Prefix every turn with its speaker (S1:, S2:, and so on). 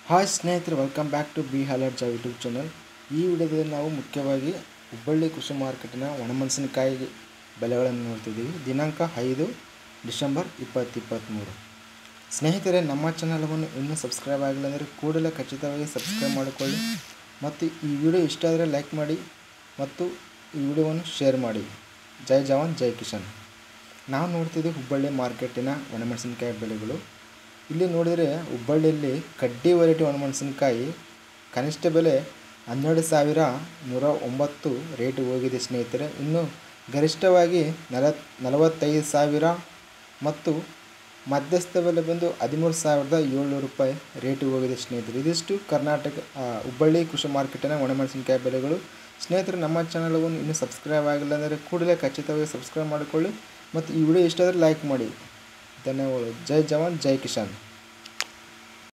S1: hi ಸ್ನೇಹಿತರೆ welcome back to ಬಿ ಹಲರ್ ಜಾವ್ ಯೂಟ್ಯೂಬ್ ಚಾನಲ್ ಈ ವಿಡಿಯೋದಲ್ಲಿ ನಾವು ಮುಖ್ಯವಾಗಿ ಹುಬ್ಬಳ್ಳಿ ಕೃಷಿ ಮಾರ್ಕೆಟಿನ ಒಣಮೆಣಸಿನಕಾಯಿ ಬೆಲೆಗಳನ್ನು ನೋಡ್ತಿದ್ದೀವಿ ದಿನಾಂಕ ಐದು ಡಿಸೆಂಬರ್ ಇಪ್ಪತ್ತು ಇಪ್ಪತ್ತ್ಮೂರು ಸ್ನೇಹಿತರೆ ನಮ್ಮ ಚಾನಲವನ್ನು ಇನ್ನೂ ಸಬ್ಸ್ಕ್ರೈಬ್ ಆಗಿಲ್ಲ ಅಂದರೆ ಕೂಡಲೇ ಖಚಿತವಾಗಿ ಸಬ್ಸ್ಕ್ರೈಬ್ ಮಾಡಿಕೊಳ್ಳಿ ಮತ್ತು ಈ ವಿಡಿಯೋ ಇಷ್ಟ ಆದರೆ ಲೈಕ್ ಮಾಡಿ ಮತ್ತು ಈ ವಿಡಿಯೋವನ್ನು ಶೇರ್ ಮಾಡಿ ಜೈ ಜವಾನ್ ಜೈ ಕಿಶನ್ ನಾವು ನೋಡ್ತಿದ್ದೀವಿ ಹುಬ್ಬಳ್ಳಿ ಮಾರ್ಕೆಟಿನ ಒಣಮೆಣಸಿನಕಾಯಿ ಬೆಲೆಗಳು ಇಲ್ಲಿ ನೋಡಿದರೆ ಹುಬ್ಬಳ್ಳಿಯಲ್ಲಿ ಕಡ್ಡಿ ವೆರೈಟಿ ಒಣಮೆಣಸಿನಕಾಯಿ ಕನಿಷ್ಠ ಬೆಲೆ ಹನ್ನೆರಡು ಸಾವಿರ ನೂರ ಒಂಬತ್ತು ರೇಟ್ ಹೋಗಿದೆ ಸ್ನೇಹಿತರೆ ಇನ್ನು ಗರಿಷ್ಠವಾಗಿ ನಲವತ್ ನಲವತ್ತೈದು ಸಾವಿರ ಮತ್ತು ಮಧ್ಯಸ್ಥ ಬೆಲೆ ಬಂದು ಹದಿಮೂರು ಸಾವಿರದ ಏಳ್ನೂರು ರೂಪಾಯಿ ರೇಟಿಗೆ ಹೋಗಿದೆ ಸ್ನೇಹಿತರೆ ಇದಿಷ್ಟು ಕರ್ನಾಟಕ ಆ, ಹುಬ್ಬಳ್ಳಿ ಕೃಷಿ ಮಾರ್ಕೆಟಿನ ಒಣಮೆಣಸಿನಕಾಯಿ ಬೆಲೆಗಳು ಸ್ನೇಹಿತರೆ ನಮ್ಮ ಚಾನಲವನ್ನು ಇನ್ನೂ ಸಬ್ಸ್ಕ್ರೈಬ್ ಆಗಿಲ್ಲ ಅಂದರೆ ಕೂಡಲೇ ಖಚಿತವಾಗಿ ಸಬ್ಸ್ಕ್ರೈಬ್ ಮಾಡಿಕೊಳ್ಳಿ ಮತ್ತು ಈ ವಿಡಿಯೋ ಇಷ್ಟ ಆದರೆ ಲೈಕ್ ಮಾಡಿ ಧನ್ಯವಾದಗಳು ಜೈ ಜವಾನ್ ಜೈ ಕಿಶಾನ್